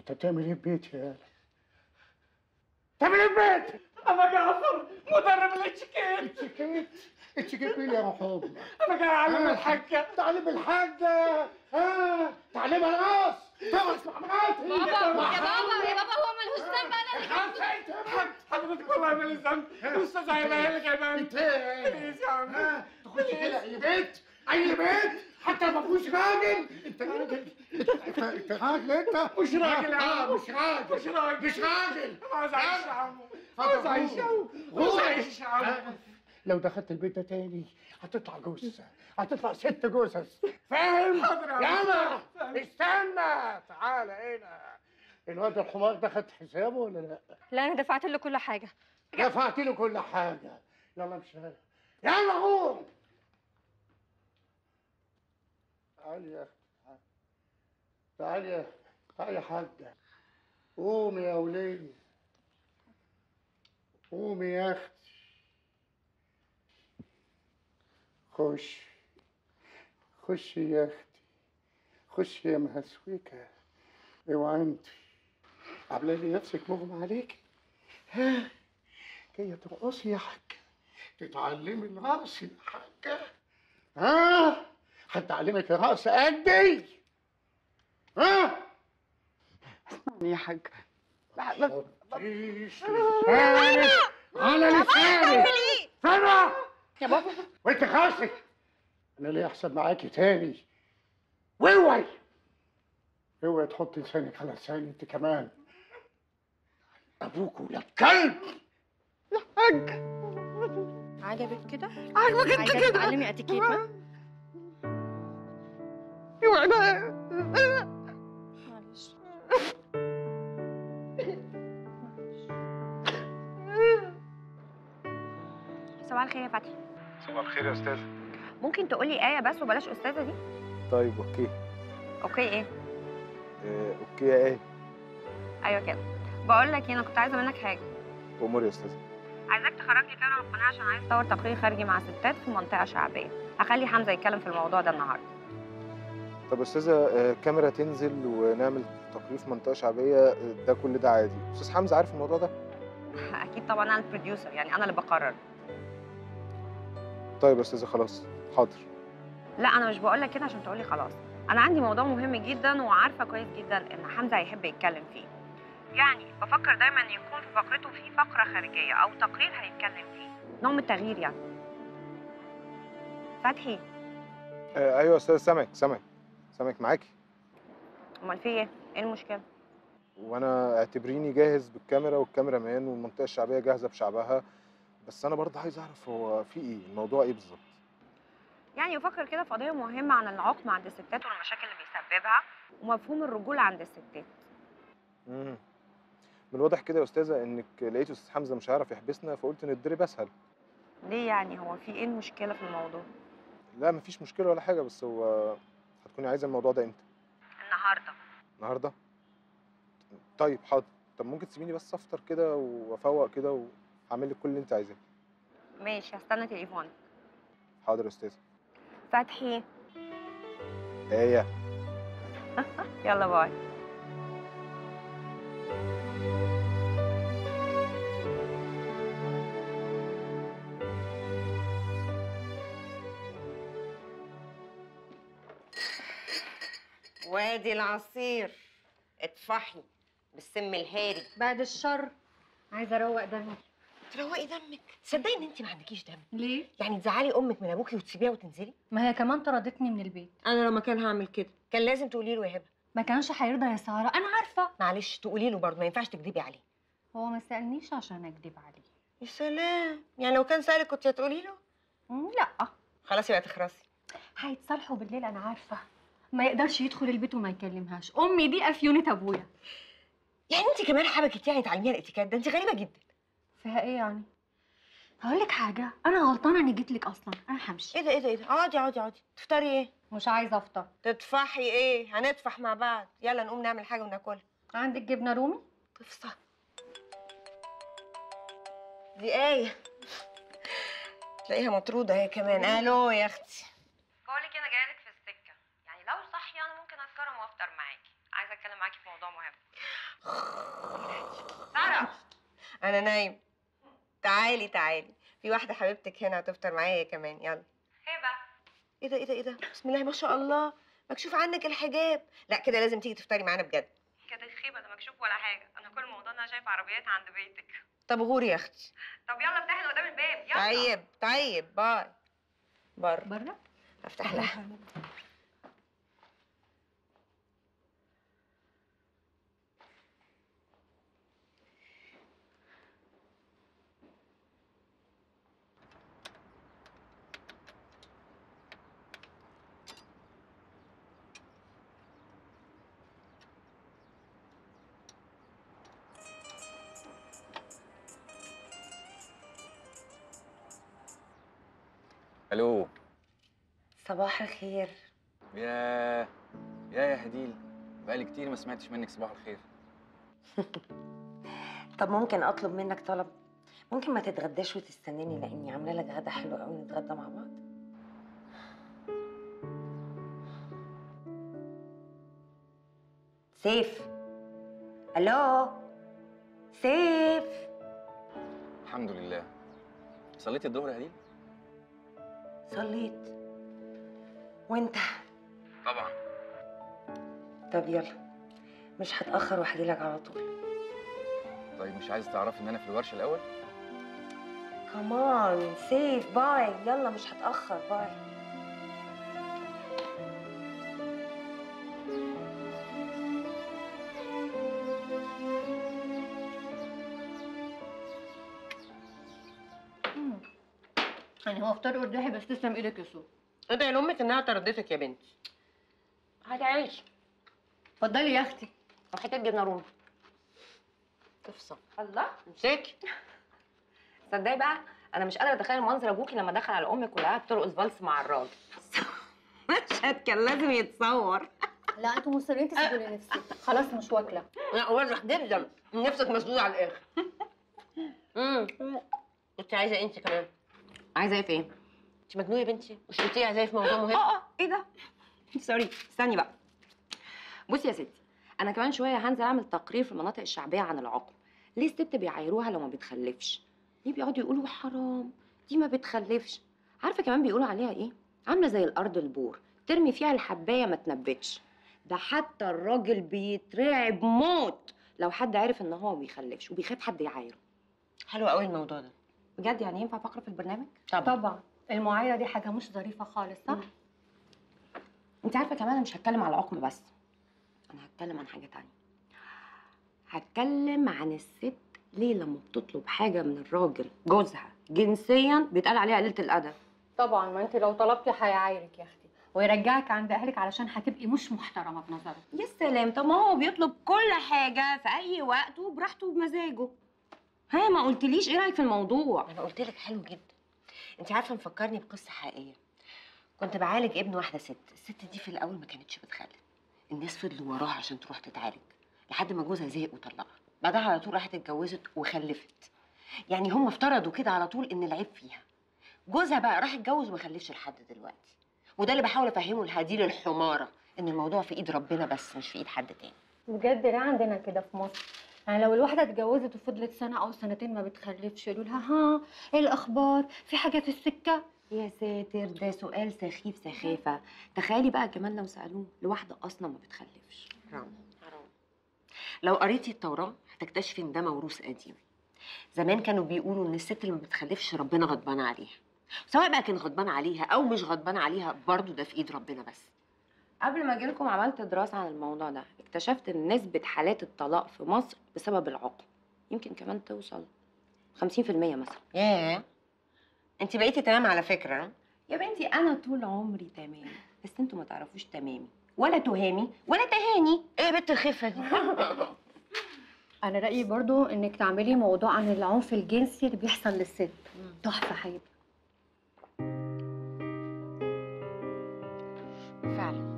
انت بتعمل ايه في بيتي يا بتعمل ايه في بيتي؟ انا جعفر مدرب الاتشيكيت اتشكيت اتشكيت مين يا رحوم؟ انا جاي اعلم الحاجه تعلم الحاجة ها تعلمها الراس تغرس مع مراتي بابا يا بابا يا بابا هو ملهوش ذنب انا اللي حضرتك والله مالي ذنب الاستاذ هيبقى لك يا مان انت بليز يا عم ها تخش كده اي بيت اي بيت حتى ما فيهوش راجل انت راجل انت انت راجل انت مش راجل يا اه عم مش راجل مش راجل مش راجل عايز اعيش يا عم اتفضل عايز اعيش يا عم عايز اعيش يا عم لو دخلت البيت ده تاني هتطلع جثة هتطلع ست جثث فاهم؟ حاضر يا عم. يلا استنى تعالى هنا الواد الحمار ده خد حسابه ولا لا؟ لا انا دفعت له كل حاجه دفعت له كل حاجة يلا امشي يلا قوم تعالي يا اختي تعالي يا تعالي يا حاجة قومي يا ولية قومي يا اختي خش خشي يا اختي خشي يا مهسوكة اوعى انت عامله لي نفسك مغمى عليك ها جايه ترقصي يا حاجه تتعلمي الرقص يا حاجه ها هتعلمك الرقص قدي ها يا حاج حطيش لسانك على لسانك سامع يا بابا وانت خاصك انا ليه احسب معاكي تاني واوعي اوعي تحطي لسانك على لساني انت كمان ابوك ولا كلب عجبك كده عاجبك انت عايزه كده تتعلمي اتيكيت ها اوعى بقى معلش صباح الخير يا فتحي صباح الخير يا استاذ ممكن تقولي آية بس وبلاش أستاذة دي؟ طيب اوكي أوكي إيه؟ آه، اوكي يا ايه أيوه كده بقول لك أنا كنت عايزة منك حاجة امور يا استاذ عايزاك تخرج لي كاميرا من القناة عشان عايز أصور تقرير خارجي مع ستات في منطقة شعبية هخلي حمزة يتكلم في الموضوع ده النهاردة طب يا استاذه آه، كاميرا تنزل ونعمل تقرير في منطقه شعبيه آه، ده كل ده عادي استاذ حمزه عارف الموضوع ده أكيد طبعا أنا البروديوسر يعني أنا اللي بقرر طيب يا استاذه خلاص حاضر لا أنا مش بقول لك كده عشان تقولي خلاص أنا عندي موضوع مهم جدا وعارفة كويس جدا إن حمزة هيحب يتكلم فيه يعني بفكر دايما يكون في فقرته في فقرة خارجية أو تقرير هيتكلم فيه نوع من التغيير يعني فتحي آه، ايوه يا استاذ سامعك سامعك سامعك معاكي أمال في إيه؟ إيه المشكلة؟ وانا اعتبريني جاهز بالكاميرا والكاميرا مان والمنطقه الشعبيه جاهزه بشعبها بس انا برضه عايز اعرف هو في ايه الموضوع ايه بالظبط يعني بفكر كده في قضية مهمة عن العقم عند الستات والمشاكل اللي بيسببها ومفهوم الرجولة عند الستات مم. من الواضح كده يا استاذه انك لقيت استاذ حمزه مش هيعرف يحبسنا فقلت نتضرب اسهل ليه يعني هو في ايه المشكلة في الموضوع؟ لا مفيش مشكله ولا حاجه بس هو هتكوني عايزه الموضوع ده امتى النهاردة النهارده طيب حاضر طب ممكن تسيبيني بس افطر كده وافوق كده وهعمل لك كل اللي انت عايزاه ماشي هستنى تليفونك حاضر يا استاذه فتحي ايه يلا باي وادي العصير اطفحي بالسم الهاري بعد الشر عايزه اروق دمي تروقي دمك تصدقي ان انت ما عندكيش دم ليه يعني تزعلي امك من ابوكي وتسيبيها وتنزلي ما هي كمان طردتني من البيت انا لو مكان هعمل كده كان لازم تقولي له يا هبه ما كانش هيرضى يا ساره انا عارفه معلش تقولي له برضه ما ينفعش تكدبي عليه هو ما سالنيش عشان اكدب عليه يا سلام يعني لو كان سالك كنت هتقولي له مم، لا خلاص يبقى تخرسي هيتصالحوا بالليل انا عارفه ما يقدرش يدخل البيت وما يكلمهاش امي دي افيونه ابويا يعني انت كمان حبكت يعني تعلميها الاتيكيت ده انت غريبه جدا فيها ايه يعني هقول لك حاجه انا غلطانه اني جيت لك اصلا انا همشي ايه ده ايه ده ايه ده اقعدي اقعدي اقعدي تفطري ايه مش عايزه افطر تطفحي ايه هنطفح مع بعض يلا نقوم نعمل حاجه وناكلها عندك جبنه رومي تفصل دي ايه تلاقيها مطروده هي كمان الو يا اختي بقولك انا جايلك في السكة يعني لو صحي انا ممكن اتكرم وافطر معاكي عايزة اتكلم معاكي في موضوع مهم انا نايم تعالي تعالي في واحده حبيبتك هنا هتفطر معايا هي كمان يلا هبه ايه ده ايه ده ايه ده بسم الله ما شاء الله مكشوف عنك الحجاب لا كده لازم تيجي تفطري معانا بجد كانت خيبه ده مكشوف ولا حاجه انا كل موضوع انا شايفه عربيات عند بيتك طب غوري يا اختي طب يلا افتحي قدام الباب يلا طيب طيب باي بره بره افتح لها الو صباح الخير يا يا يا هديل بقالي كتير ما سمعتش منك صباح الخير طب ممكن اطلب منك طلب ممكن ما تتغداش وتستناني لاني عامله لك غدا حلو قوي نتغدى مع بعض سيف الو سيف الحمد لله صليت الظهر يا هديل صليت وانت طبعا طب يلا مش هتاخر وهجيلك على طول طيب مش عايز تعرفي ان انا في الورشه الاول كمان سيف باي يلا مش هتاخر باي يعني هو فطار قرداحي بس تسلم ايدك يا سو ادعي لامك انها طردتك يا بنتي هتعيش اتفضلي يا اختي وحته جبنه رومي تفصل الله امسكي تصدقي بقى انا مش قادره اتخيل منظر ابوكي لما دخل على امك ولقاها بترقص فالس مع الراجل مشهد كان لازم يتصور لا انتوا مصرين تسيبوا لي نفسي خلاص مش واكله لا واضح جدا ان نفسك مسدوده على الاخر امم كنت عايزه انت كمان عايزه ايه فين انت مجنونه يا بنتي مش قلتي عايزاه في موضوع مهم اه اه ايه ده سوري استني بقى بصي يا ستي انا كمان شويه هنزل اعمل تقرير في المناطق الشعبيه عن العقم ليه الست بيعايروها لو ما بتخلفش ليه بيقعدوا يقولوا حرام دي ما بتخلفش عارفه كمان بيقولوا عليها ايه عامله زي الارض البور ترمي فيها الحبايه ما تنبتش ده حتى الراجل بيترعب موت لو حد عرف ان هو ما بيخلفش وبيخاف حد يعايره حلو قوي الموضوع ده بجد يعني ينفع فقره في البرنامج طبعا المعايره دي حاجه مش ظريفه خالص صح انت عارفه كمان انا مش هتكلم على العقم بس انا هتكلم عن حاجه تانية هتكلم عن الست ليه لما بتطلب حاجه من الراجل جوزها جنسيا بيتقال عليها قليله الادب طبعا ما انت لو طلبتي هيعايرك يا اختي ويرجعك عند اهلك علشان هتبقي مش محترمه بنظره يا سلام طب ما هو بيطلب كل حاجه في اي وقت وبراحته وبمزاجه ها ما قلتليش ايه رايك في الموضوع انا قلت لك حلو جدا انت عارفه مفكرني بقصه حقيقيه كنت بعالج ابن واحده ست الست دي في الاول ما كانتش بتخلف الناس فضلوا وراها عشان تروح تتعالج لحد ما جوزها زهق وطلقها بعدها على طول راحت اتجوزت وخلفت يعني هم افترضوا كده على طول ان العيب فيها جوزها بقى راح اتجوز وما خلفش لحد دلوقتي وده اللي بحاول افهمه الهديل الحماره ان الموضوع في ايد ربنا بس مش في ايد حد تاني بجد ليه عندنا كده في مصر يعني لو الواحدة اتجوزت وفضلت سنة أو سنتين ما بتخلفش يقولوا لها ها إيه الأخبار؟ في حاجة في السكة؟ يا ساتر ده سؤال سخيف سخافه تخيلي بقى كمان لو سالوه لواحده اصلا ما بتخلفش حرام حرام لو قريتي التوراة هتكتشفي ان ده موروث قديم زمان كانوا بيقولوا ان الست اللي ما بتخلفش ربنا غضبان عليها سواء بقى كان غضبان عليها او مش غضبان عليها برضو ده في ايد ربنا بس قبل ما اجيلكم عملت دراسه عن الموضوع ده اكتشفت ان نسبه حالات الطلاق في مصر بسبب العقم يمكن كمان توصل 50% مثلا ياه انت بقيتي تمام على فكرة ها؟ يا بنتي انا طول عمري تمام بس انتوا ما تعرفوش تمامي ولا تهامي ولا تهاني ايه يا بنت الخفة دي أنا رأيي برضو إنك تعملي موضوع عن العنف الجنسي اللي بيحصل للست تحفة حقيقي فعلا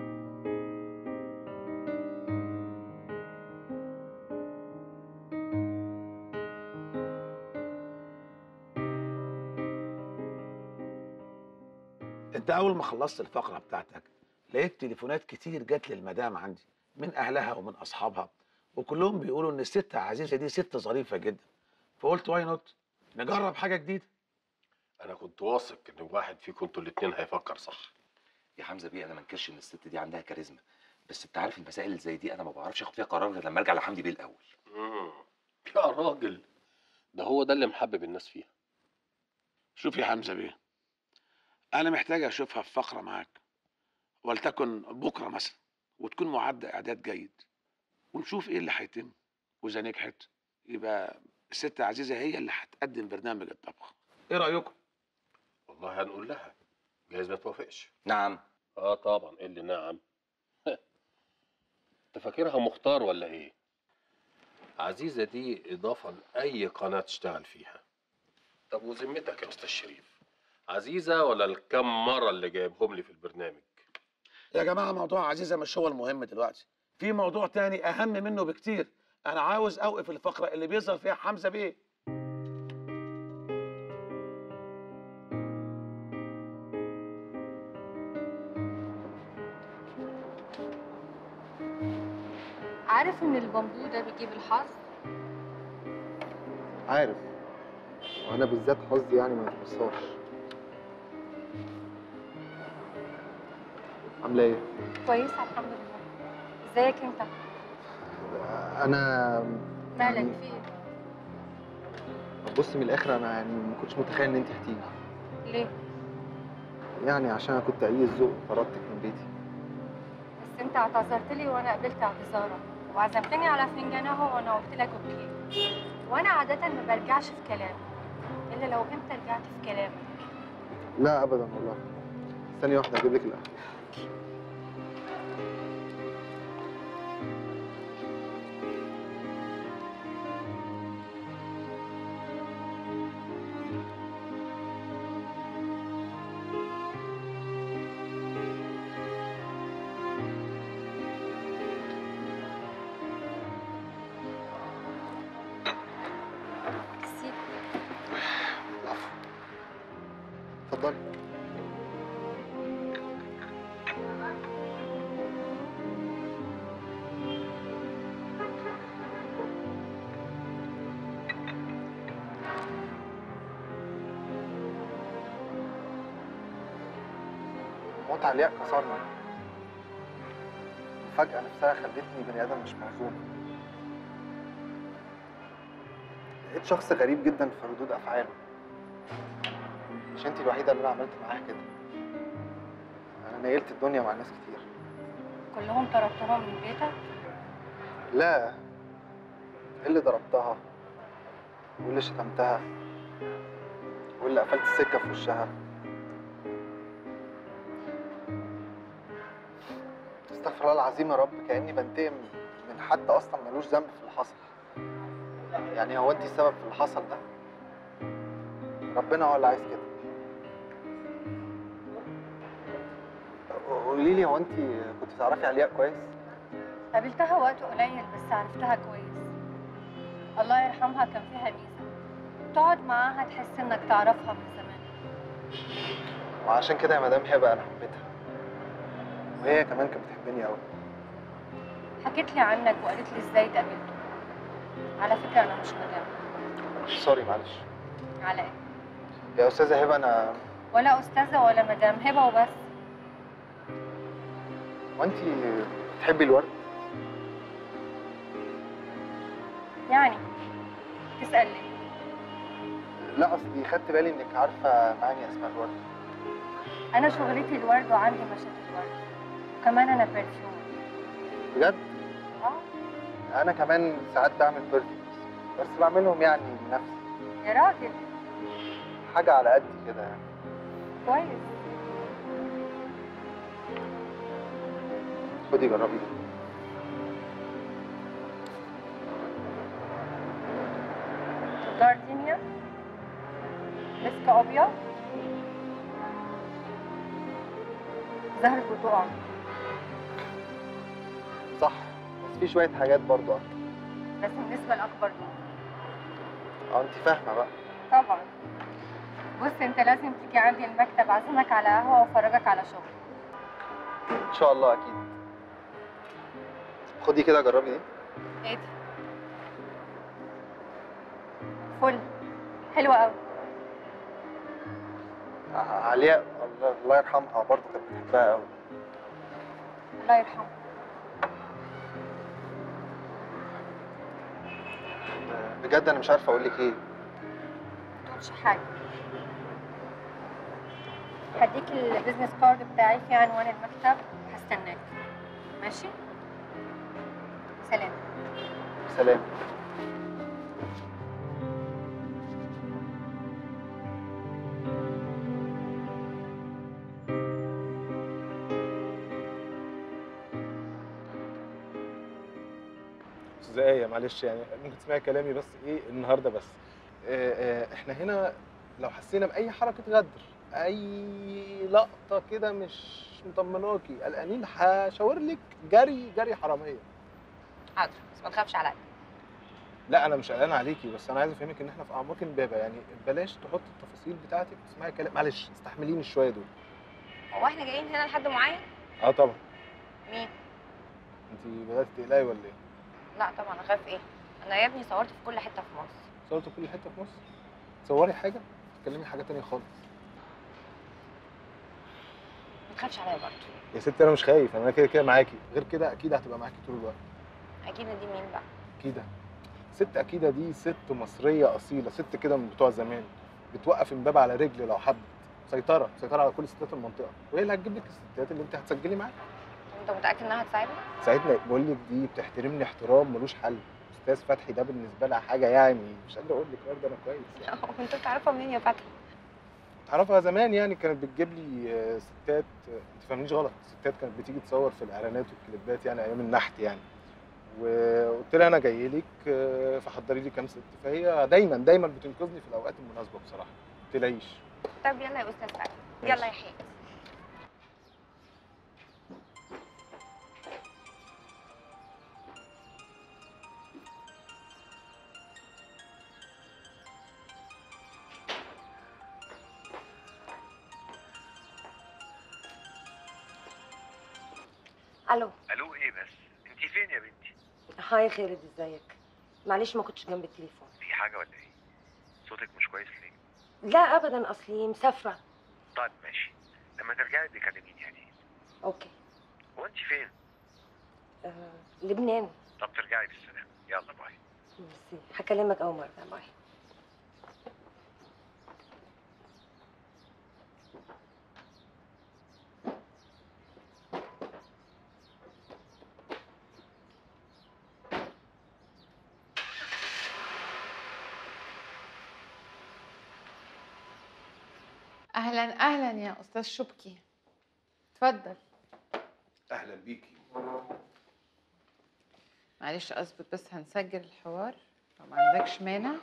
انت اول ما خلصت الفقره بتاعتك لقيت تليفونات كتير جت للمدام عندي من اهلها ومن اصحابها وكلهم بيقولوا ان الست عزيزه دي ست ظريفه جدا فقلت واي نوت نجرب حاجه جديده انا كنت واثق ان واحد فيكم انتوا الاتنين هيفكر صح يا حمزه بيه انا ما انكرش ان الست دي عندها كاريزما بس انت عارف المسائل اللي زي دي انا ما بعرفش اخد فيها قرار غير لما ارجع لحمدي بيه الاول مم. يا راجل ده هو ده اللي محبب الناس فيها شوف يا حمزه بيه انا محتاج اشوفها في فقره معاك ولتكن بكره مثلا وتكون معده اعداد جيد ونشوف ايه اللي هيتم واذا نجحت يبقى الست عزيزه هي اللي هتقدم برنامج الطبخ ايه رايكم والله هنقول لها جايز ما توافقش نعم اه طبعا ايه اللي نعم انت فاكرها مختار ولا ايه عزيزه دي اضافه لاي قناه تشتغل فيها طب وذمتك يا استاذ شريف عزيزه ولا الكم مره اللي جايبهم لي في البرنامج يا جماعه موضوع عزيزه مش هو المهم دلوقتي في موضوع تاني اهم منه بكتير انا عاوز اوقف الفقره اللي بيظهر فيها حمزه بيه عارف ان البامبو ده بيجيب الحظ عارف وانا بالذات حظي يعني ما يتبصاش عامله ايه كويسه الحمد لله ازيك انت انا مالك يعني في ايه بص من الاخر انا يعني ما كنتش متخيل ان انت هتيجي ليه يعني عشان انا كنت عايز ذوق طردتك من بيتي بس انت اعتذرت لي وانا قبلت اعتذارك وعزمتني على فنجان قهوه وانا قلت لك اوكي وانا عاده ما برجعش في كلامي الا لو انت رجعت في كلامك لا ابدا والله ثانيه واحده اجيب لك القهوه كسيك العفو اتفضلي موت علياء كسرني الفجأة نفسها خلتني بني آدم مش موزون لقيت شخص غريب جدا في ردود أفعاله مش انت الوحيدة اللي أنا عملت معاها كده أنا نيلت الدنيا مع ناس كتير كلهم طردتهم من بيتك لا إيه اللي ضربتها واللي شتمتها واللي قفلت السكة في وشها استغفر الله العظيم يا رب كأني بنتقم من حد أصلا ملوش ذنب في اللي حصل يعني هو أنت السبب في اللي حصل ده ربنا هو اللي عايز كده قولي لي هو أنت كنت تعرفي علياء كويس؟ قابلتها وقت قليل بس عرفتها كويس الله يرحمها كان فيها ميزة تقعد معاها تحس انك تعرفها من زمان وعشان كده يا مدام هبه انا حبيتها وهي كمان كانت بتحبني قوي حكيت لي عنك وقالت لي ازاي اتقابلتوا على فكرة انا مش مدام سوري معلش على ايه يا استاذه هبه انا ولا استاذة ولا مدام هبة وبس وانت بتحبي الورد يعني تسأل ليه لا اصلي خدت بالي انك عارفه معاني اسماء الورد انا شغلتي الورد وعندي مشاتل ورد وكمان انا برفيوم بجد اه انا كمان ساعات بعمل بيرفيومز بس بعملهم يعني لنفسي يا راجل حاجه على قد كده يعني كويس خدي جربي دي جاردينيا مسك ابيض زهر البرتقال صح بس في شويه حاجات برضو اكتر بس النسبة الأكبر دي اه انت فاهمه بقى طبعا بص انت لازم تيجي عندي المكتب اعزمك على قهوة وافرجك على شغل ان شاء الله اكيد خدي كده جربي دي ايه دي فل حلوة قوي ع- علياء الله, الله يرحمها برضه كانت بتحبها قوي الله يرحمه بجد انا مش عارف اقول لك ايه تقولش حاجة هديك البيزنس كارد بتاعي في عنوان المكتب هستناك ماشي سلام سلام استاذة آية معلش يعني ممكن تسمعي كلامي بس ايه النهارده بس آه، آه، احنا هنا لو حسينا بأي حركة غدر أي لقطة كده مش مطمناكي قلقانين هشاور لك جري جري حرامية حاضر بس ما تخافش عليا لا أنا مش قلقان عليكي بس أنا عايز أفهمك إن احنا في أعماق إمبابة يعني بلاش تحطي التفاصيل بتاعتك تسمعي كلام معلش استحمليني شوية دول هو احنا جايين هنا لحد معين اه طبعا مين انت بدأتي تقلقي ولا ايه؟ لا طبعا اخاف ايه انا يا ابني صورت في كل حته في مصر صورتي في كل حتة في مصر تصوري حاجة تتكلمي حاجة تانية خالص ما تخافش عليا برضه يا ستي انا مش خايف انا كده كده معاكي غير كده اكيد هتبقى معاكي طول الوقت اكيد دي مين بقى اكيده ست اكيده دي ست مصريه اصيله ست كده من بتوع زمان بتوقف امبابه على رجل لو حب سيطره سيطره على كل ستات المنطقه وهي اللي هتجيب لك الستات اللي انت هتسجلي معاها انت متاكد انها هتساعدني ساعتنا بقول لك دي بتحترمني احترام ملوش حل استاذ فتحي ده بالنسبه لها حاجه يعني مش قادر اقول لك برضه انا كويس يعني. انت بتعرفها منين يا فتحي تعرفها زمان يعني كانت بتجيب لي آه، ستات آه، ما تفهمنيش غلط ستات كانت بتيجي تصور في الاعلانات والكليبات يعني ايام النحت يعني وقلت لها انا جاي لك آه، فحضري لي كام ست فهي دايما دايما بتنقذني في الاوقات المناسبه بصراحه ما تلاقيش طب يلا يا استاذ فتحي يلا يا حياتي الو الو ايه بس انت فين يا بنتي هاي خالد ازيك معلش ما كنتش جنب التليفون في حاجه ولا ايه صوتك مش كويس ليه لا ابدا اصلي مسافره طيب ماشي لما ترجعي بكلميني يعني اوكي هو انت فين آه، لبنان طب ترجعي بالسلامه يلا باي ميرسي هكلمك اول مره باي اهلا اهلا يا استاذ شبكي اتفضل اهلا بيكي معلش اظبط بس هنسجل الحوار لو ما عندكش مانع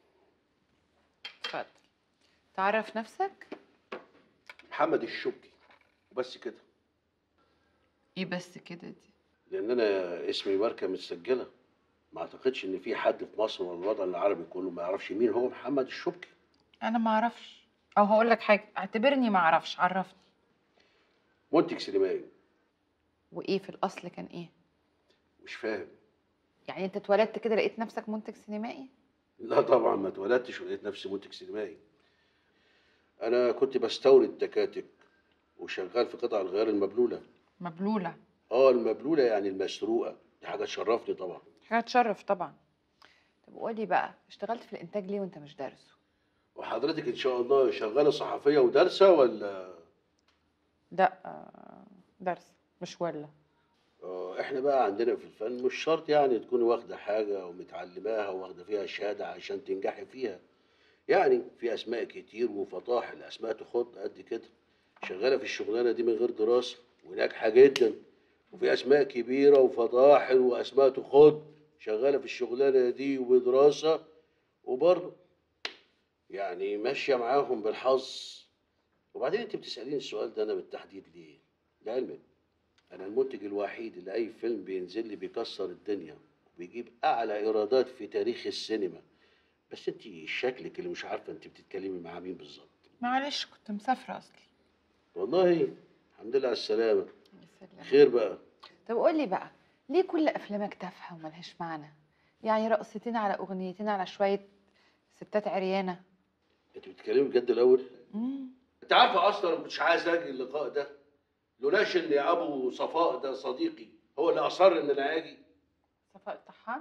اتفضل تعرف نفسك محمد الشبكي وبس كده ايه بس كده دي لان انا اسمي ماركه متسجله ما اعتقدش ان في حد في مصر ولا الوطن العربي كله ما يعرفش مين هو محمد الشبكي انا ما اعرفش او هقول لك حاجه اعتبرني ما اعرفش عرفني منتج سينمائي وايه في الاصل كان ايه مش فاهم يعني انت اتولدت كده لقيت نفسك منتج سينمائي لا طبعا ما اتولدتش ولقيت نفسي منتج سينمائي انا كنت بستورد تكاتك وشغال في قطع الغيار المبلوله مبلوله اه المبلوله يعني المسروقه دي حاجه تشرفني طبعا حاجه تشرف طبعا طب قولي بقى اشتغلت في الانتاج ليه وانت مش دارسه وحضرتك ان شاء الله شغاله صحفيه ودارسه ولا لا آه، درس مش ولا آه، احنا بقى عندنا في الفن مش شرط يعني تكوني واخده حاجه ومتعلماها واخده فيها شهاده عشان تنجحي فيها يعني في اسماء كتير وفطاحل اسماء تخط قد كده شغاله في الشغلانه دي من غير دراسه وناجحه جدا وفي اسماء كبيره وفطاحل واسماء تخط شغاله في الشغلانه دي وبدراسه وبرضه يعني ماشيه معاهم بالحظ وبعدين انت بتساليني السؤال ده انا بالتحديد ليه لعلمك انا المنتج الوحيد اللي اي فيلم بينزل لي بيكسر الدنيا وبيجيب اعلى ايرادات في تاريخ السينما بس انت شكلك اللي مش عارفه انت بتتكلمي مع مين بالظبط معلش كنت مسافره اصلي والله الحمد لله على السلامه خير بقى طب قولي بقى ليه كل افلامك تافهه وملهاش معنى يعني رقصتين على اغنيتين على شويه ستات عريانه انت بتتكلمي بجد الاول مم. انت عارفه اصلا ما كنتش عايز اجي اللقاء ده لولاش ان ابو صفاء ده صديقي هو اللي اصر ان انا اجي صفاء الطحان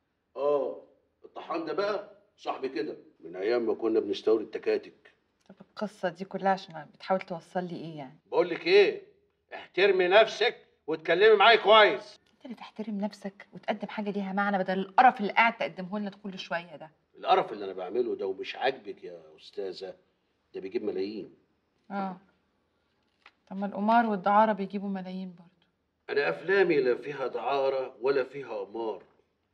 اه الطحان ده بقى صاحبي كده من ايام ما كنا بنستورد تكاتك طب القصه دي كلها عشان بتحاول توصل لي ايه يعني بقول لك ايه احترمي نفسك واتكلمي معايا كويس انت اللي تحترم نفسك وتقدم حاجه ليها معنى بدل القرف اللي قاعد تقدمه لنا كل شويه ده القرف اللي انا بعمله ده ومش عاجبك يا استاذه ده بيجيب ملايين اه طب ما القمار والدعاره بيجيبوا ملايين برضه انا افلامي لا فيها دعاره ولا فيها قمار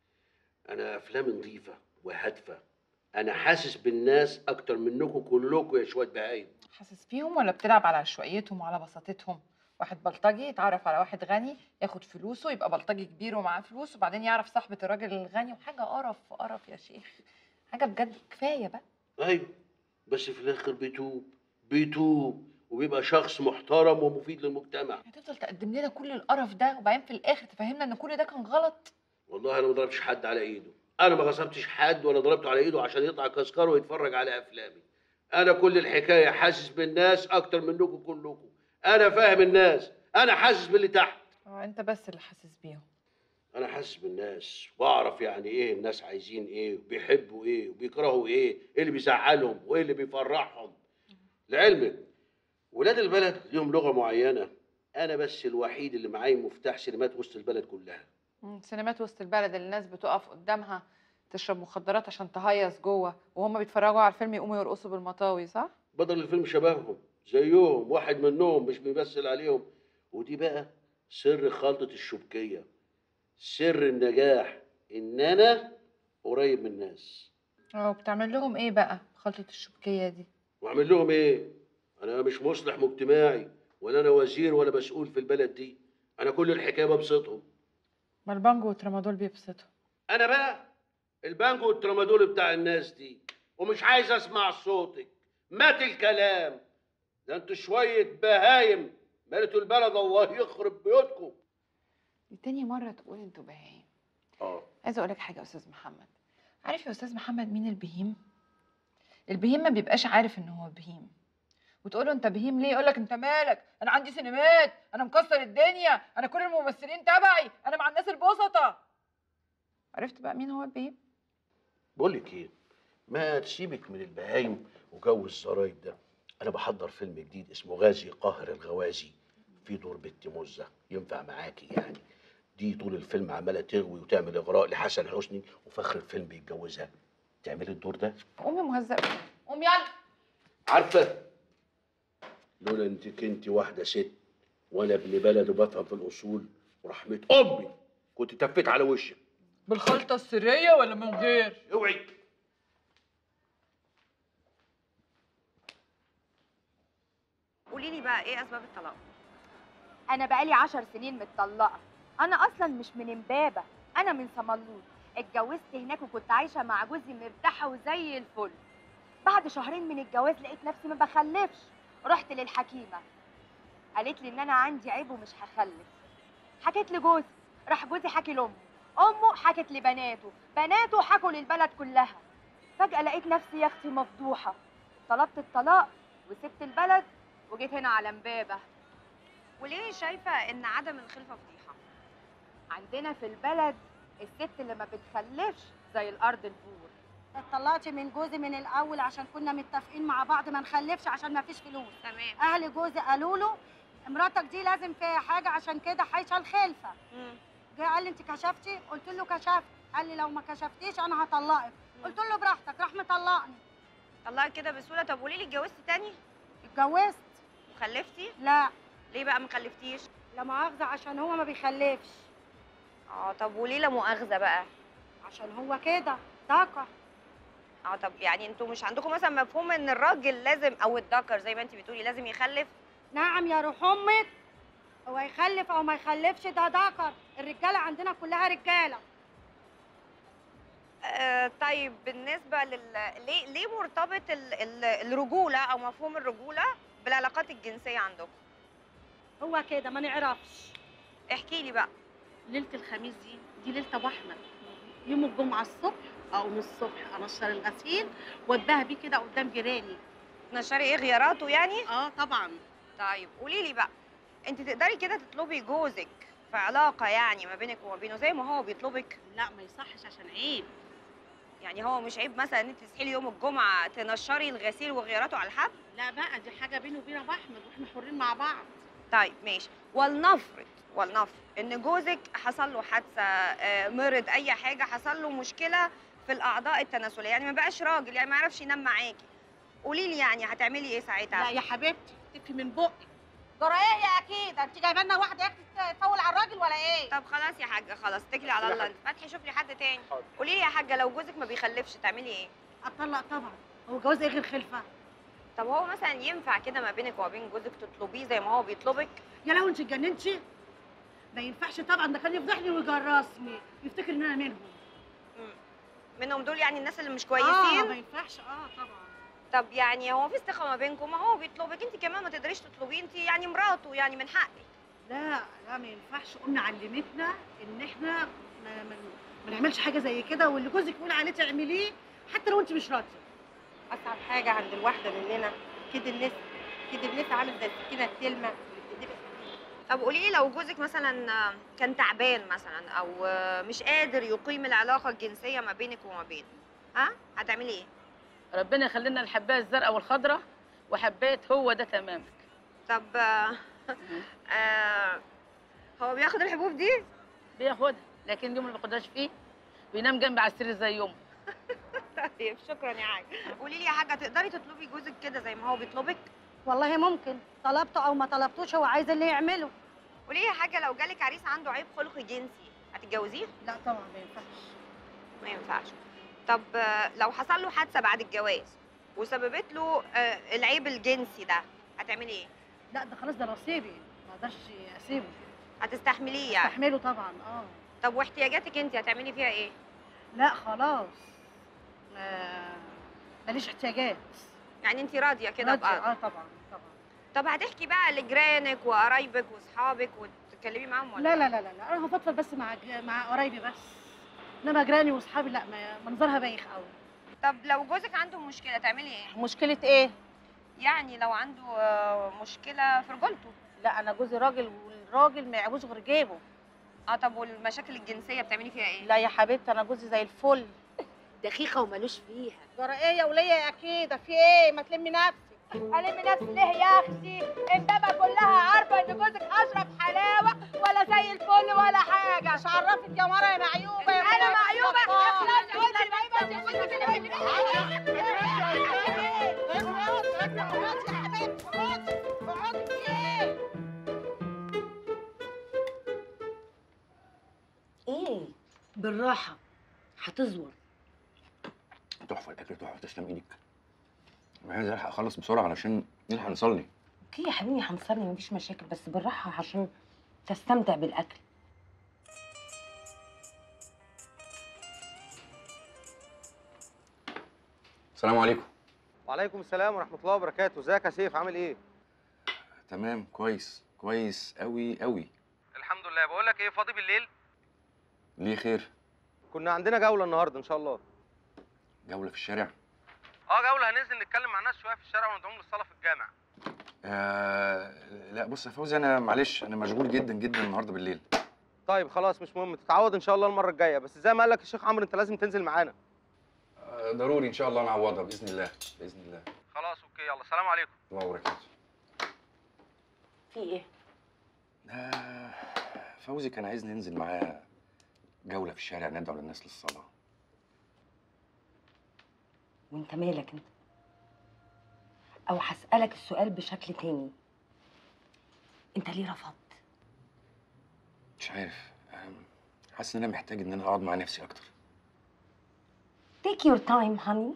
انا افلامي نظيفه وهادفه انا حاسس بالناس اكتر منكم كلكم يا شويه بهايم حاسس بيهم ولا بتلعب على عشوائيتهم وعلى بساطتهم واحد بلطجي يتعرف على واحد غني ياخد فلوسه يبقى بلطجي كبير ومعاه فلوس وبعدين يعرف صاحبة الراجل الغني وحاجة قرف قرف يا شيخ حاجة بجد كفاية بقى ايوه بس في الاخر بيتوب بيتوب وبيبقى شخص محترم ومفيد للمجتمع هتفضل تقدم لنا كل القرف ده وبعدين في الآخر تفهمنا إن كل ده كان غلط والله انا ما ضربتش حد على ايده انا ما غصبتش حد ولا ضربته على ايده عشان يطلع كسكر ويتفرج على افلامي انا كل الحكايه حاسس بالناس اكتر منكم كلكم انا فاهم الناس انا حاسس باللي تحت اه انت بس اللي حاسس بيهم انا حاسس بالناس واعرف يعني ايه الناس عايزين ايه وبيحبوا ايه وبيكرهوا ايه ايه اللي بيزعلهم وايه اللي بيفرحهم لعلمك ولاد البلد ليهم لغه معينه انا بس الوحيد اللي معايا مفتاح سينمات وسط البلد كلها مم، سينمات وسط البلد اللي الناس بتقف قدامها تشرب مخدرات عشان تهيص جوه وهم بيتفرجوا على الفيلم يقوموا يرقصوا بالمطاوي صح؟ بدل الفيلم شبههم زيهم واحد منهم مش بيمثل عليهم ودي بقى سر خلطة الشبكية سر النجاح ان انا قريب من الناس اه وبتعمل لهم ايه بقى خلطة الشبكية دي؟ واعمل لهم ايه انا مش مصلح مجتمعي ولا انا وزير ولا مسؤول في البلد دي انا كل الحكايه ببسطهم ما البانجو والترامادول بيبسطوا انا بقى البانجو والترامادول بتاع الناس دي ومش عايز اسمع صوتك مات الكلام ده انتوا شويه بهايم ملتوا البلد الله يخرب بيوتكم دي تاني مرة تقول انتوا بهايم اه عايزة اقول لك حاجة يا استاذ محمد عارف يا استاذ محمد مين البهيم؟ البهيم ما بيبقاش عارف ان هو بهيم وتقول له انت بهيم ليه؟ يقول لك انت مالك؟ انا عندي سينمات، انا مكسر الدنيا، انا كل الممثلين تبعي، انا مع الناس البسطة. عرفت بقى مين هو البهيم؟ بقول لك ايه ما تسيبك من البهايم وجو الزرايب ده انا بحضر فيلم جديد اسمه غازي قاهر الغوازي في دور بنت مزه ينفع معاكي يعني دي طول الفيلم عماله تغوي وتعمل اغراء لحسن حسني وفي اخر الفيلم بيتجوزها تعملي الدور ده قومي مهزأ قوم يلا عارفه لولا انت كنت واحده ست وانا ابن بلد وبفهم في الاصول ورحمه امي كنت تفيت على وشك بالخلطة السرية ولا من غير؟ اوعي قولي لي بقى ايه اسباب الطلاق انا بقالي عشر سنين متطلقه انا اصلا مش من امبابه انا من صملوط اتجوزت هناك وكنت عايشه مع جوزي مرتاحه وزي الفل بعد شهرين من الجواز لقيت نفسي ما بخلفش رحت للحكيمه قالت لي ان انا عندي عيب ومش هخلف حكيت لجوزي راح جوزي حكي لامه امه حكت لبناته بناته حكوا للبلد كلها فجاه لقيت نفسي يا اختي مفضوحه طلبت الطلاق وسبت البلد وجيت هنا على امبابه وليه شايفه ان عدم الخلفه فضيحه عندنا في البلد الست اللي ما بتخلفش زي الارض البور اتطلقت من جوزي من الاول عشان كنا متفقين مع بعض ما نخلفش عشان ما فيش فلوس تمام اهل جوزي قالوا له مراتك دي لازم فيها حاجه عشان كده حايشه الخلفه جه قال لي انت كشفتي قلت له كشفت قال لي لو ما كشفتيش انا هطلقك قلت له براحتك راح مطلقني طلقك كده بسهوله طب قولي لي اتجوزتي تاني اتجوزت وخلفتي لا ليه بقى ما خلفتيش لا مؤاخذه عشان هو ما بيخلفش اه طب وليه لا مؤاخذه بقى عشان هو كده ذكر اه طب يعني انتوا مش عندكم مثلا مفهوم ان الراجل لازم او الذكر زي ما انت بتقولي لازم يخلف نعم يا روح امك هو يخلف او ما يخلفش ده ذكر الرجاله عندنا كلها رجاله آه طيب بالنسبه لل ليه ليه مرتبط ال... ال... الرجوله او مفهوم الرجوله بالعلاقات الجنسيه عندكم هو كده ما نعرفش احكي لي بقى ليله الخميس دي دي ليله ابو احمد يوم الجمعه الصبح اقوم الصبح انشر الغسيل واتباهى بيه كده قدام جيراني تنشري ايه غياراته يعني اه طبعا طيب قولي لي بقى انت تقدري كده تطلبي جوزك في علاقه يعني ما بينك وما بينه زي ما هو بيطلبك لا ما يصحش عشان عيب يعني هو مش عيب مثلا ان انت تصحي لي يوم الجمعه تنشري الغسيل وغياراته على الحب لا بقى دي حاجه بيني وبين ابو احمد واحنا حرين مع بعض طيب ماشي ولنفرض ولنفرض ان جوزك حصل له حادثه آه، مرض اي حاجه حصل له مشكله في الاعضاء التناسليه يعني ما بقاش راجل يعني ما يعرفش ينام معاكي قولي لي يعني هتعملي ايه ساعتها لا يا حبيبتي تكفي من بقك جرى ايه يا اكيد انت جايبه لنا واحده يا اختي تطول على الراجل ولا ايه طب خلاص يا حاجه خلاص اتكلي على الله انت فتحي شوفي حد تاني قولي لي يا حاجه لو جوزك ما بيخلفش تعملي ايه اطلق طبعا هو جواز ايه غير خلفه طب هو مثلا ينفع كده ما بينك وما بين جوزك تطلبيه زي ما هو بيطلبك يا لو انت اتجننتي ما ينفعش طبعا ده كان يفضحني ويجرسني يفتكر ان انا منهم منهم دول يعني الناس اللي مش اه كويسين ما ينفعش اه طبعا طب يعني هو في ثقه ما بينكم ما هو بيطلبك انت كمان ما تقدريش تطلبيه انت يعني مراته يعني من حقك لا لا ما ينفعش امي علمتنا ان احنا ما, ما, ما نعملش حاجه زي كده واللي جوزك يقول عليه تعمليه حتى لو انت مش راضيه اصعب حاجه عند الواحده مننا كده الناس كده الناس عامل زي السكينه التلمه طب قولي لي لو جوزك مثلا كان تعبان مثلا او مش قادر يقيم العلاقه الجنسيه ما بينك وما بينه ها هتعملي ايه ربنا يخلينا الحبايه الزرقاء والخضراء وحبيت هو ده تمامك طب آه هو بياخد الحبوب دي بياخدها لكن اليوم اللي ما بياخدهاش فيه بينام جنبي على السرير زي يوم طيب شكرا يا حاجه قولي لي يا حاجه تقدري تطلبي جوزك كده زي ما هو بيطلبك والله ممكن طلبته او ما طلبتوش هو عايز اللي يعمله قولي لي يا حاجه لو جالك عريس عنده عيب خلقي جنسي هتتجوزيه لا طبعا ما ينفعش ما ينفعش طب آه، لو حصل له حادثه بعد الجواز وسببت له آه، العيب الجنسي ده هتعملي ايه لا ده خلاص ده نصيبي ما اقدرش اسيبه هتستحمليه يعني استحمله طبعا اه طب واحتياجاتك انت هتعملي فيها ايه لا خلاص ما ماليش احتياجات يعني انت راضيه كده راضية، بقى اه طبعا طبعا طب هتحكي بقى لجيرانك وقرايبك واصحابك وتتكلمي معاهم ولا لا لا لا لا, لا. انا هفضفض بس مع ج- مع قرايبي بس انما جيراني واصحابي لا ما- منظرها بايخ قوي طب لو جوزك عنده مشكله تعملي ايه مشكله ايه يعني لو عنده آه، مشكله في رجولته لا انا جوزي راجل والراجل ما يعجبوش غير جيبه اه طب والمشاكل الجنسيه بتعملي فيها ايه لا يا حبيبتي انا جوزي زي الفل دقيقه ومالوش فيها جرى ايه يا وليه يا اكيده في ايه ما تلمي نفسك ألم نفسي ليه يا أختي؟ البابا كلها عارفة إن جوزك أشرب حلاوة ولا زي الفل ولا حاجة مش عرفك يا مرة يا معيوبه يا أنا مرة معيوبة يا خلاص يا قولي معيوبة يا قولي ايه بالراحه هتزور تحفه الاكل تحفه تسلم ايدك انا عايز الحق اخلص بسرعه علشان نلحق نصلي اوكي يا حبيبي هنصلي مفيش مشاكل بس بالراحه عشان تستمتع بالاكل السلام عليكم وعليكم السلام ورحمه الله وبركاته ازيك يا سيف عامل ايه تمام كويس كويس قوي قوي الحمد لله بقول لك ايه فاضي بالليل ليه خير كنا عندنا جوله النهارده ان شاء الله جوله في الشارع اه جوله هننزل نتكلم مع الناس شويه في الشارع وندعوهم للصلاه في الجامع آه لا بص يا فوزي انا معلش انا مشغول جدا جدا النهارده بالليل طيب خلاص مش مهم تتعوض ان شاء الله المره الجايه بس زي ما قال لك الشيخ عمرو انت لازم تنزل معانا آه ضروري ان شاء الله نعوضها باذن الله باذن الله خلاص اوكي يلا سلام عليكم الله وبركاته في ايه آه فوزي كان عايز ننزل معاه جوله في الشارع ندعو للناس للصلاه وانت مالك انت او هسالك السؤال بشكل تاني انت ليه رفضت مش عارف آم، حاسس ان انا محتاج ان انا اقعد مع نفسي اكتر take your time honey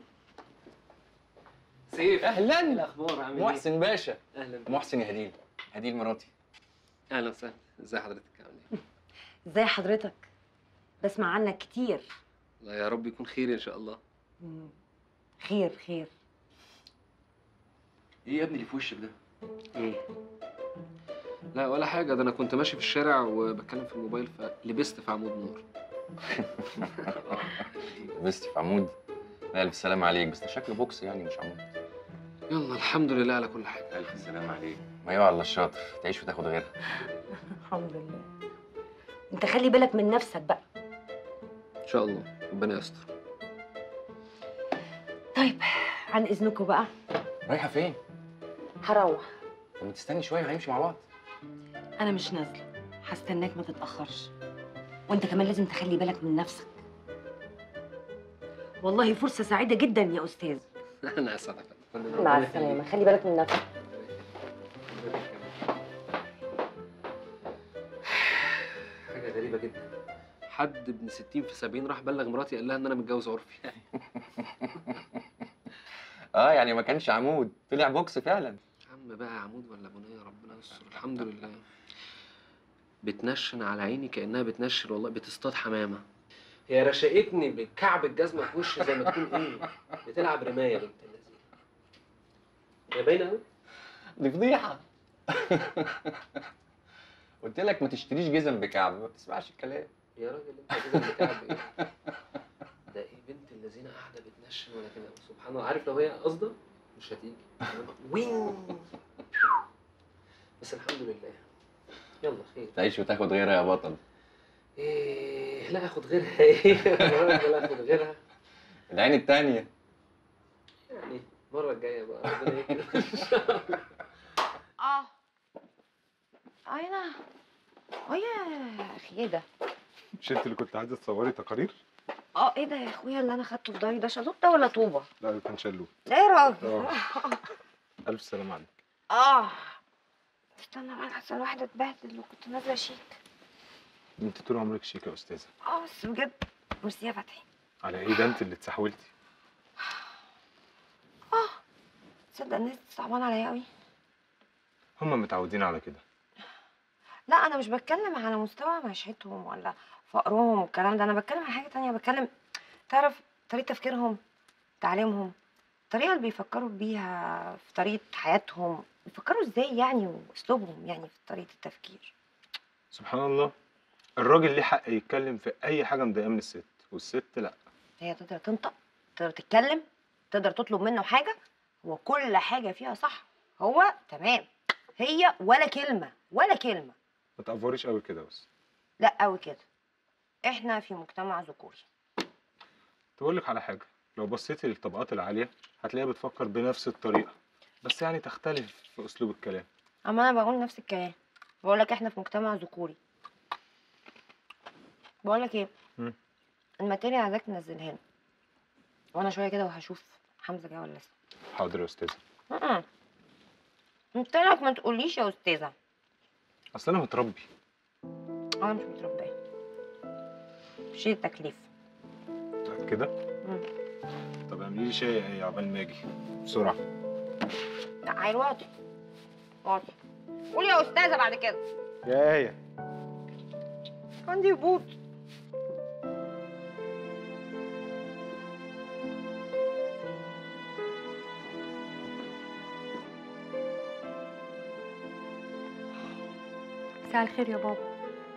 سيف اهلا الاخبار عامل ايه محسن باشا اهلا محسن يا هديل هديل مراتي اهلا وسهلا ازي حضرتك عامل ايه ازاي حضرتك بسمع عنك كتير الله يا رب يكون خير ان شاء الله مم. خير خير ايه يا ابني اللي في وشك ده ايه لا ولا حاجه ده انا كنت ماشي في الشارع وبتكلم في الموبايل فلبست في عمود نور لبست في عمود لا الف سلام عليك بس ده شكل بوكس يعني مش عمود يلا الحمد لله على كل حاجه الف سلام عليك ما يقع الا الشاطر تعيش وتاخد غيرها الحمد لله انت خلي بالك من نفسك بقى ان شاء الله ربنا يستر طيب عن اذنكم بقى رايحه فين هروح طب ما تستني شويه هنمشي مع بعض انا مش نازله هستناك ما تتاخرش وانت كمان لازم تخلي بالك من نفسك والله فرصه سعيده جدا يا استاذ انا اسعدك مع السلامه خلي بالك من نفسك حاجه غريبه جدا حد ابن 60 في 70 راح بلغ مراتي قال لها ان انا متجوز عرفي اه يعني ما كانش عمود طلع بوكس فعلا يا عم بقى عمود ولا بنيه ربنا يستر الحمد لله بتنشن على عيني كانها بتنشر والله بتصطاد حمامه هي رشقتني بكعب الجزمه في وشي زي ما تكون ايه بتلعب رمايه بنت اللذينه هي باينه قوي دي فضيحه قلت لك ما تشتريش جزم بكعب ما بتسمعش الكلام يا راجل انت جزم بكعب ايه ده ايه بنت اللذينه قاعده بتنشن ولا كده سبحان الله عارف لو هي قصده مش هتيجي وين بس الحمد لله يلا خير تعيش وتاخد غيرها يا بطل ايه لا اخد غيرها ايه لا اخد غيرها العين التانية يعني المره الجايه بقى ربنا يكرم اه انا اه يا اخي ايه ده مش انت اللي كنت عايزه تصوري تقارير؟ اه ايه ده يا اخويا اللي انا خدته في ضهري ده شالوت ده ولا طوبه لا ده كان شلوت لا يا راجل اه. الف سلام عليك اه استنى بقى احسن واحده اتبهدل وكنت نازله شيك انت طول عمرك شيك يا استاذه اه بس بجد ميرسي يا فتحي على ايه ده انت اللي اتسحولتي اه تصدق الناس صعبان عليا قوي هم متعودين على كده لا انا مش بتكلم على مستوى معيشتهم ولا فقرهم والكلام ده انا بتكلم على حاجه تانية بتكلم تعرف طريقه تفكيرهم تعليمهم الطريقه اللي بيفكروا بيها في طريقه حياتهم بيفكروا ازاي يعني واسلوبهم يعني في طريقه التفكير سبحان الله الراجل ليه حق يتكلم في اي حاجه مضايقاه من الست والست لا هي تقدر تنطق تقدر تتكلم تقدر تطلب منه حاجه هو كل حاجه فيها صح هو تمام هي ولا كلمه ولا كلمه ما تقفريش قوي كده بس لا قوي كده احنا في مجتمع ذكوري تقول لك على حاجه لو بصيتي للطبقات العاليه هتلاقيها بتفكر بنفس الطريقه بس يعني تختلف في اسلوب الكلام اما انا بقول نفس الكلام بقول لك احنا في مجتمع ذكوري بقول لك ايه مم. الماتيريال عايزاك تنزلها لنا وانا شويه كده وهشوف حمزه جاي ولا لسه حاضر يا استاذه م-م. قلت لك ما تقوليش يا استاذه اصل انا متربي انا مش متربيه شيل التكليف كده مم. طب اعملي لي شاي ايه عقبال ما اجي بسرعه لا عيل واطي واطي قول يا استاذه بعد كده يا ايه عندي هبوط مساء الخير يا بابا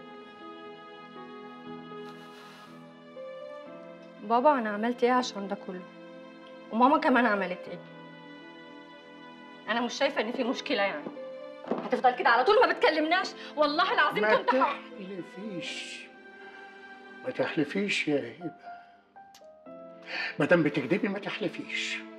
بابا انا عملت ايه عشان ده كله وماما كمان عملت ايه انا مش شايفه ان في مشكله يعني هتفضل كده على طول ما بتكلمناش والله العظيم ما كنت ح- تحلفيش ما تحلفيش يا هبه ما دام بتكدبي ما تحلفيش